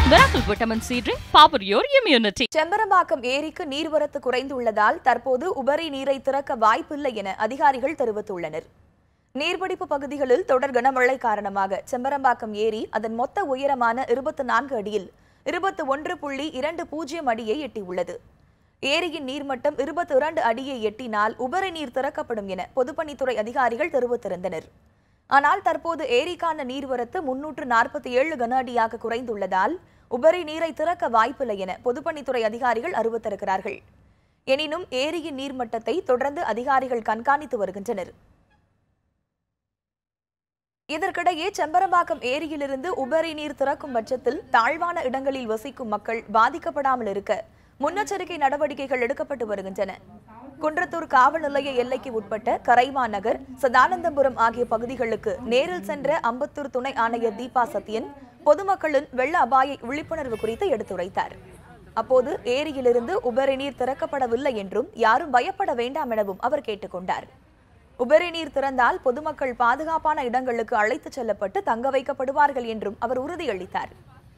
Miracle Vitamin C drink, power your immunity. Chembarambakkam ஏரிக்கு நீர்வரத்து குறைந்துள்ளதால் தற்போது உபரி நீரை திறக்க வாய்ப்பில்லை என அதிகாரிகள் தெரிவித்துள்ளனர் நீர்பிடிப்பு பகுதிகளில் தொடர் கனமழை காரணமாக செம்பரம்பாக்கம் ஏரி அதன் மொத்த உயரமான இருபத்தி நான்கு அடியில் இருபத்தி ஒன்று புள்ளி இரண்டு பூஜ்ஜியம் அடியை எட்டியுள்ளது ஏரியின் நீர்மட்டம் இருபத்தி இரண்டு அடியை எட்டினால் உபரி நீர் திறக்கப்படும் என பொதுப்பணித்துறை அதிகாரிகள் தெரிவித்திருந்தனர் ஆனால் தற்போது ஏரிக்கான நீர்வரத்து முன்னூற்று நாற்பத்தி ஏழு கன அடியாக குறைந்துள்ளதால் உபரி நீரை திறக்க வாய்ப்பில்லை என பொதுப்பணித்துறை அதிகாரிகள் அறிவித்திருக்கிறார்கள் எனினும் ஏரியின் நீர்மட்டத்தை தொடர்ந்து அதிகாரிகள் கண்காணித்து வருகின்றனர் இதற்கிடையே செம்பரம்பாக்கம் ஏரியிலிருந்து உபரி நீர் திறக்கும் பட்சத்தில் தாழ்வான இடங்களில் வசிக்கும் மக்கள் பாதிக்கப்படாமல் இருக்க முன்னெச்சரிக்கை நடவடிக்கைகள் எடுக்கப்பட்டு வருகின்றன குன்றத்தூர் காவல் நிலைய எல்லைக்கு உட்பட்ட கரைமா நகர் சதானந்தபுரம் ஆகிய பகுதிகளுக்கு நேரில் சென்ற அம்பத்தூர் துணை ஆணையர் தீபா சத்யன் பொதுமக்களின் வெள்ள அபாய விழிப்புணர்வு குறித்து எடுத்துரைத்தார் அப்போது ஏரியிலிருந்து உபரி நீர் திறக்கப்படவில்லை என்றும் யாரும் பயப்பட வேண்டாம் எனவும் அவர் கேட்டுக்கொண்டார் உபரி நீர் திறந்தால் பொதுமக்கள் பாதுகாப்பான இடங்களுக்கு அழைத்துச் செல்லப்பட்டு தங்க வைக்கப்படுவார்கள் என்றும் அவர் உறுதியளித்தார்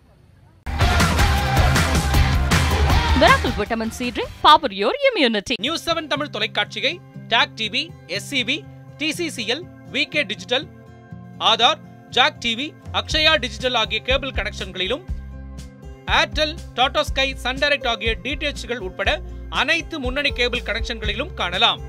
Miracle Vitamin C drink, power your immunity. News seven Tamil தொலைக்காட்சியை TAC TV SCP TCCL VK digital Aadhaar Jack TV Akshaya digital ஆகிய கேபிள் கனெக்ஷன்களிலும் Airtel Tata Sky Sun Direct ஆகிய டிடிஎச்கள் உட்பட அனைத்து முன்னணி கேபிள் கனெக்ஷன்களிலும் காணலாம்